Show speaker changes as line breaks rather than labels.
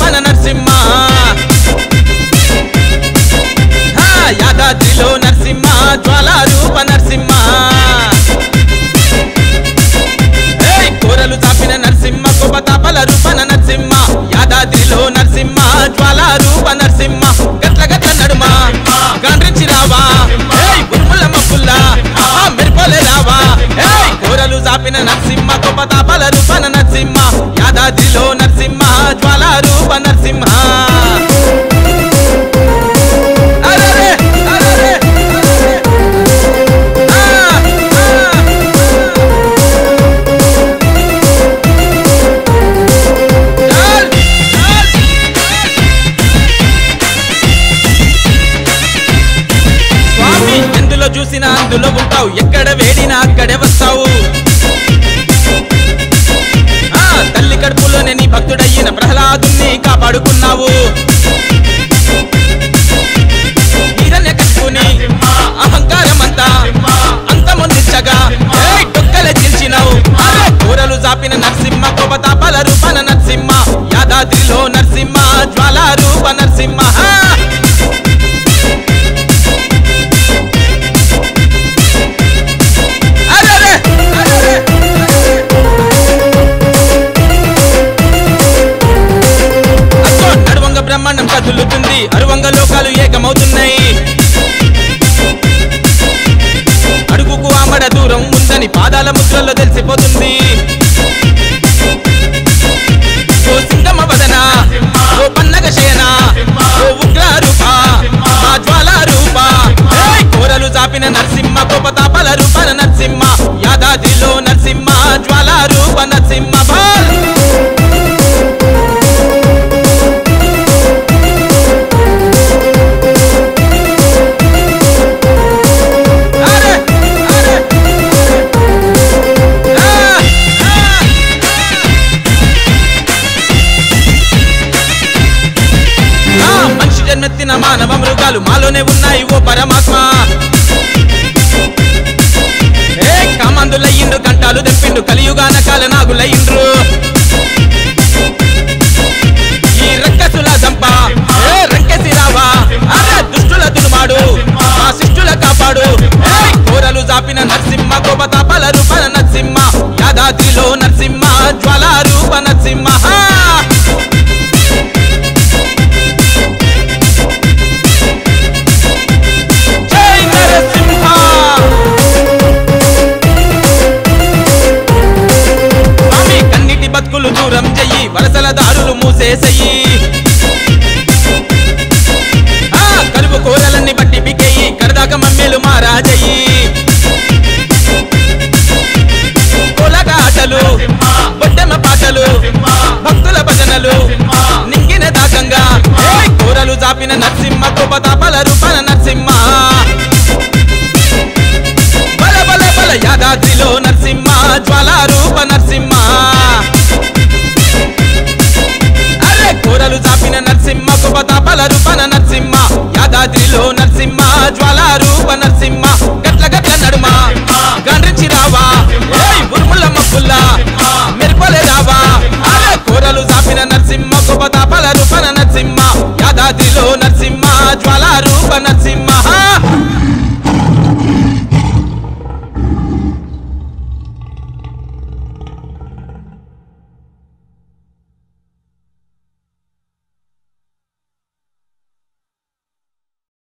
రూపన నరసింహ హా, యాదాద్రిలో నరసింహ జ్వాల రూప నరసింహ ఏయ్, కూరలు చాపిన నరసింహ కోపతాపల రూపన నరసింహ యాదాద్రిలో నరసింహ జ్వాల రూప నరసింహ గట్ల గట్ల నడుమ గాండ్రించి రావా ఏయ్, ఉరుముల మబ్బుల్ల ఆహా, మెరుపులే రావా ఏయ్, కూరలు చాపిన నరసింహ కోపతాపల రూపన నరసింహ యాదాద్రిలో నరసింహ జ్వాల రూప నరసింహ అరెరే, అరెరే, అరెరే. ఆ, ఆ, చాల్, చాల్. స్వామి ఎందులో చూసినా అందులో ఉంటావు ఎక్కడ వేడినా అక్కడే వస్తావు ఆ తల్లి కడుపులోనే నీ భక్తుడయ్యిన ప్రహ్లాదుని కాపాడుకున్నావు ఈరన్య కట్టుకుని అహంకారం అంతా అంతమొందించగా ఏయ్ డొక్కలే చీల్చినావు అరే కూరలు చాపిన నరసింహ కోపతాపల రూపన నరసింహ యాదాద్రిలో నరసింహ జ్వాల రూప నరసింహ హా! అరెరే! అరెరే! అగ్గో నడువంగ బ్రహ్మాండం కదులుతుంది అరువంగ లోకాలు ఏకమవుతున్నాయి అడుగుకు ఆమడ దూరం ఉందని పాదాల ముద్రలో తెలిసిపోతుంది ఓ సింగమ వదన ఓ పన్నగ శయన ఓ ఉగ్ర రూప మా జ్వాల రూప ఏయ్ కోరలు చాపిన నరసింహ కోపతాపల రూపన నరసింహ యాదాద్రిలో నరసింహ జ్వాల రూప నరసింహ బాల్ అరే అరే ఆ, ఆ. ఆ, మనిషి జన్మెత్తిన మానవ మృగాలు మాలోనే ఉన్నాయి ఓ పరమాత్మ ఏ కామందులయ్యిండ్రు కంటాలు తెప్పిండు కలియుగాన కాల నాగులయ్యిండ్రు ఈ రక్కసుల దంప ఏ రంకెసి రావా అరే దుష్టుల దునుమాడు మా శిష్టుల కాపాడు ఏయ్ కోరలు జాపిన నరసింహ కోపతాపల రూప నరసింహ యాదాద్రిలో నరసింహ జ్వాల రూప నరసింహ హా! జై నరసింహ స్వామి కన్నిటి బతుకులు దూరం చెయ్యి వలసల దారులు మూసేసెయ్యి ఆ కలుపు కూరలన్నీ బట్టి బికెయ్యి కడదాక మమ్మీలు మారాజయ్యి కొలగాటలు బొడ్డెమ్మ పాటలు భక్తుల భజనలు నింగిన దాకంగా ఏయ్ కూరలు చాపిన నరసింహ